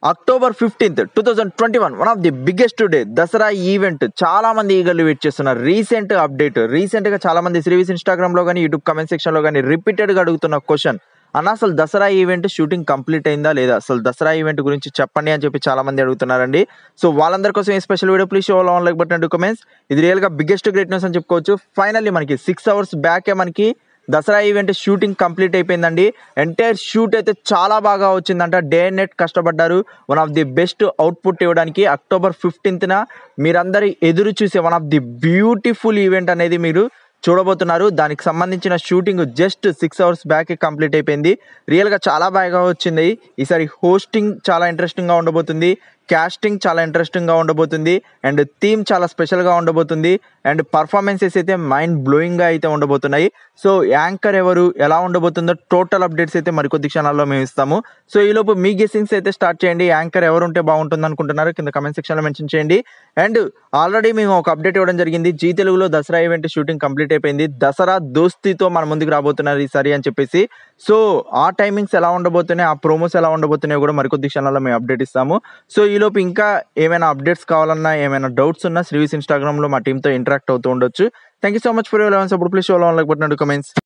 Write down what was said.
October fifteenth two thousand twenty one one of the biggest day Dasara event చాలా మంది ఈగర్లు wait చేస్తున్నారు recent update recent గా చాలా మంది శ్రీవిస్ ఇన్స్టాగ్రామ్ లో కానీ యూట్యూబ్ కమెంట్ సెక్షన్ లో కానీ రిపీటెడ్ గా అడుగుతున్న క్వశ్చన్ అన్న అసలు దసరా ఈవెంట్ షూటింగ్ కంప్లీట్ అయిందా లేదా అసలు దసరా ఈవెంట్ గురించి చెప్పండి అని చెప్పి చాలా మంది అడుగుతున్నారండి సో వాళ్ళందరి కోసం ఈ special video please show on like button comments ఇది రియల్ గా బిగ్గెస్ట్ గ్రేట్ న్యూస్ అని చెప్పుకోవచ్చు ఫైనల్లీ మనకి సిక్స్ అవర్స్ బ్యాకే మనకి దసరా ఈవెంట్ షూటింగ్ కంప్లీట్ అయిపోయిందండి ఎంటైర్ షూట్ అయితే చాలా బాగా వచ్చిందంట డే అండ్ నైట్ కష్టపడ్డారు one of the best output ఇవ్వడానికి అక్టోబర్ ఫిఫ్టీన్త్న మీరందరూ ఎదురు చూసే one of the beautiful event అనేది మీరు చూడబోతున్నారు దానికి సంబంధించిన shooting just six hours back complete అయిపోయింది రియల్గా చాలా బాగా వచ్చింది ఈసారి హోస్టింగ్ చాలా ఇంట్రెస్టింగ్గా ఉండబోతుంది క్యాస్టింగ్ చాలా ఇంట్రెస్టింగ్గా ఉండబోతుంది అండ్ థీమ్ చాలా స్పెషల్గా ఉండబోతుంది అండ్ పర్ఫార్మెన్సెస్ అయితే మైండ్ బ్లోయింగ్గా అయితే ఉండబోతున్నాయి సో యాంకర్ ఎవరు ఎలా ఉండబోతుందో టోటల్ అప్డేట్స్ అయితే మరికొద్ది క్షణాల్లో మేము ఇస్తాము సో ఈలోపు మీ గెస్సింగ్స్ అయితే స్టార్ట్ చేయండి యాంకర్ ఎవరు ఉంటే బాగుంటుంది అనుకుంటున్నారు కింద కమెంట్ సెక్షన్లో మెన్షన్ చేయండి అండ్ ఆల్రెడీ మేము ఒక అప్డేట్ ఇవ్వడం జరిగింది జీ తెలుగులో దసరా ఈవెంట్ షూటింగ్ కంప్లీట్ అయిపోయింది దసరా దోస్తీతో మన ముందుకు రాబోతున్నారు ఈసారి అని చెప్పేసి సో ఆ టైమింగ్స్ ఎలా ఉండబోతున్నాయి ఆ ప్రోమోస్ ఎలా ఉండబోతున్నాయో కూడా మరికొద్ది క్షణాల్లో మేము అప్డేట్ ఇస్తాము సో ఈలోపు ఇంకా ఏమైనా అప్డేట్స్ కావాలన్నా ఏమైనా డౌట్స్ ఉన్నా శ్రీవిస్ ఇన్స్టాగ్రామ్లో మా టీంతో ఇంటరాక్ట్ అవుతూ ఉండొచ్చు thank you so much for your support please show like button comments